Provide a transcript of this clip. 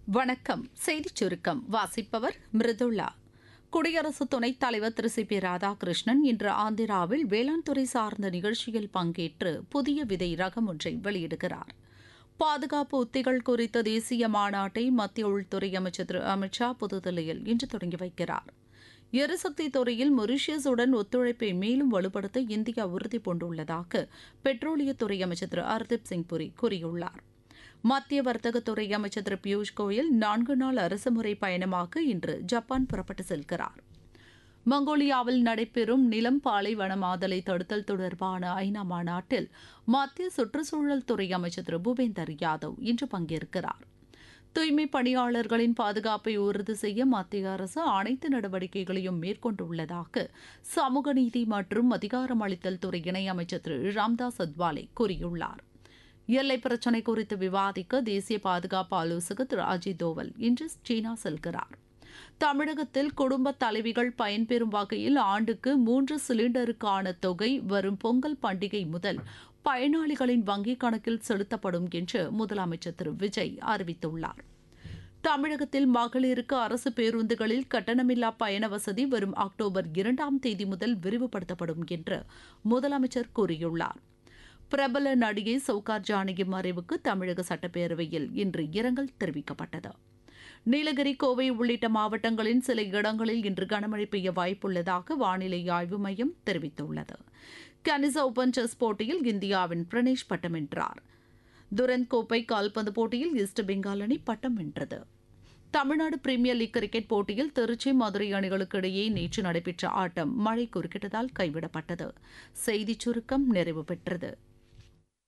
வணக்கம் செய்திச் சுருக்கம் வாசிப்பவர் மிருதுளா குடியரசு துணைத் தலைவர் திரு சி பி ராதாகிருஷ்ணன் இன்று ஆந்திராவில் வேளாண் துறை சார்ந்த நிகழ்ச்சியில் பங்கேற்று புதிய விதை ரகம் ஒன்றை வெளியிடுகிறார் பாதுகாப்பு உத்திகள் குறித்த தேசிய மாநாட்டை மத்திய உள்துறை அமைச்சர் திரு அமித் ஷா புதுதில்லியில் இன்று தொடங்கி வைக்கிறார் எரிசக்தி துறையில் மொரீஷியஸுடன் ஒத்துழைப்பை மேலும் வலுப்படுத்த இந்தியா உறுதி பூண்டுள்ளதாக பெட்ரோலியத்துறை அமைச்சர் திரு ஹர்தீப் சிங் புரி கூறியுள்ளார் மத்திய வர்த்தகத்துறை அமைச்சர் திரு பியூஷ் கோயல் நான்கு நாள் அரசுமுறை பயணமாக இன்று ஜப்பான் புறப்பட்டு செல்கிறார் மங்கோலியாவில் நடைபெறும் நிலம் பாலைவனமாதலை தடுத்தல் தொடர்பான ஐநா மாநாட்டில் மத்திய சுற்றுச்சூழல் துறை அமைச்சர் திரு பூபேந்தர் யாதவ் இன்று பங்கேற்கிறார் தூய்மை பணியாளர்களின் பாதுகாப்பை உறுதி செய்ய மத்திய அரசு அனைத்து நடவடிக்கைகளையும் மேற்கொண்டுள்ளதாக சமூக நீதி மற்றும் அதிகாரமளித்தல் துறை இணையமைச்சர் திரு ராம்தாஸ் அத்வாலே கூறியுள்ளார் எல்லை பிரச்சினை குறித்து விவாதிக்க தேசிய பாதுகாப்பு ஆலோசகர் திரு அஜித் தோவல் இன்று சீனா செல்கிறார் தமிழகத்தில் குடும்ப தலைவிகள் பயன்பெறும் வகையில் ஆண்டுக்கு மூன்று சிலிண்டருக்கான தொகை வரும் பொங்கல் பண்டிகை முதல் பயனாளிகளின் வங்கிக் கணக்கில் செலுத்தப்படும் என்று முதலமைச்சர் திரு விஜய் அறிவித்துள்ளார் தமிழகத்தில் மகளிருக்கு அரசு பேருந்துகளில் கட்டணமில்லா பயண வசதி வரும் அக்டோபர் இரண்டாம் தேதி முதல் விரிவுபடுத்தப்படும் என்று முதலமைச்சர் கூறியுள்ளார் பிரபல நடிகை சவுகார் ஜானகி மறைவுக்கு தமிழக சட்டப்பேரவையில் இன்று இரங்கல் தெரிவிக்கப்பட்டது நீலகிரி கோவை உள்ளிட்ட மாவட்டங்களின் சில இடங்களில் இன்று கனமழை பெய்ய வாய்ப்புள்ளதாக வானிலை ஆய்வு மையம் தெரிவித்துள்ளது கனிசா ஓபன் செஸ் போட்டியில் இந்தியாவின் பிரணேஷ் பட்டம் வென்றார் துரந்த் கோப்பை கால்பந்து போட்டியில் ஈஸ்ட் பெங்கால் அணி பட்டம் வென்றது தமிழ்நாடு பிரீமியர் லீக் கிரிக்கெட் போட்டியில் திருச்சி மதுரை அணிகளுக்கு இடையே நேற்று நடைபெற்ற ஆட்டம் மழை குறுக்கிட்டதால் கைவிடப்பட்டது செய்திச் சுருக்கம் நிறைவு பெற்றது